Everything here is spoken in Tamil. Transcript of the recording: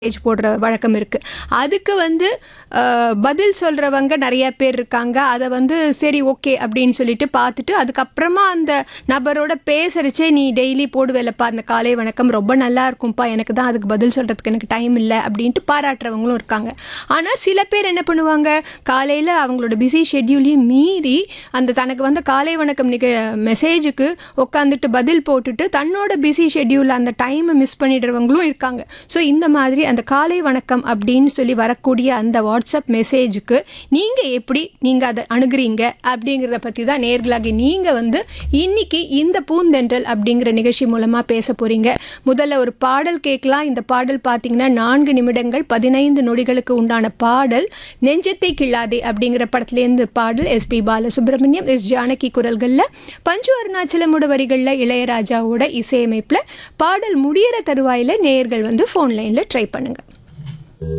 மெசேஜ் போடுற வழக்கம் இருக்குது அதுக்கு வந்து அஹ், பதில் சொல்கிறவங்க நிறைய பேர் இருக்காங்க அதை வந்து சரி ஓகே அப்படின்னு சொல்லிட்டு பார்த்துட்டு அதுக்கப்புறமா அந்த நபரோட பேசுறச்சே நீ டெய்லி போடுவேலப்பா அந்த காலை வணக்கம் ரொம்ப நல்லா இருக்கும்ப்பா எனக்கு தான் அதுக்கு பதில் சொல்கிறதுக்கு எனக்கு டைம் இல்லை அப்படின்ட்டு பாராட்டுறவங்களும் இருக்காங்க ஆனால் சில பேர் என்ன பண்ணுவாங்க காலையில் அவங்களோட பிஸி ஷெட்யூலையும் மீறி அந்த தனக்கு வந்த காலை வணக்கம் நிக மெசேஜுக்கு உட்காந்துட்டு பதில் போட்டுட்டு தன்னோட பிஸி ஷெட்யூலில் அந்த டைமை மிஸ் பண்ணிடுறவங்களும் இருக்காங்க ஸோ இந்த மாதிரி அந்த காலை வணக்கம் அப்படின்னு சொல்லி வரக்கூடிய அந்த வாட்ஸ்அப் மெசேஜுக்கு நீங்கள் எப்படி நீங்கள் அதை அணுகுறீங்க அப்படிங்கிறத பற்றி தான் நேர்களாகி நீங்கள் வந்து இன்னைக்கு இந்த பூந்தென்றல் அப்படிங்கிற நிகழ்ச்சி மூலமாக பேச போகிறீங்க முதல்ல ஒரு பாடல் கேட்கலாம் இந்த பாடல் பார்த்தீங்கன்னா நான்கு நிமிடங்கள் பதினைந்து நொடிகளுக்கு உண்டான பாடல் நெஞ்சத்தை கிள்ளாதே அப்படிங்கிற படத்துலேருந்து பாடல் எஸ்பி பாலசுப்ரமணியம் எஸ் ஜானகி குரல்களில் பஞ்சு அருணாச்சலமோட வரிகளில் இளையராஜாவோட இசையமைப்பில் பாடல் முடியிற தருவாயில் நேயர்கள் வந்து ஃபோன் லைனில் ட்ரை பண்ணுங்கள்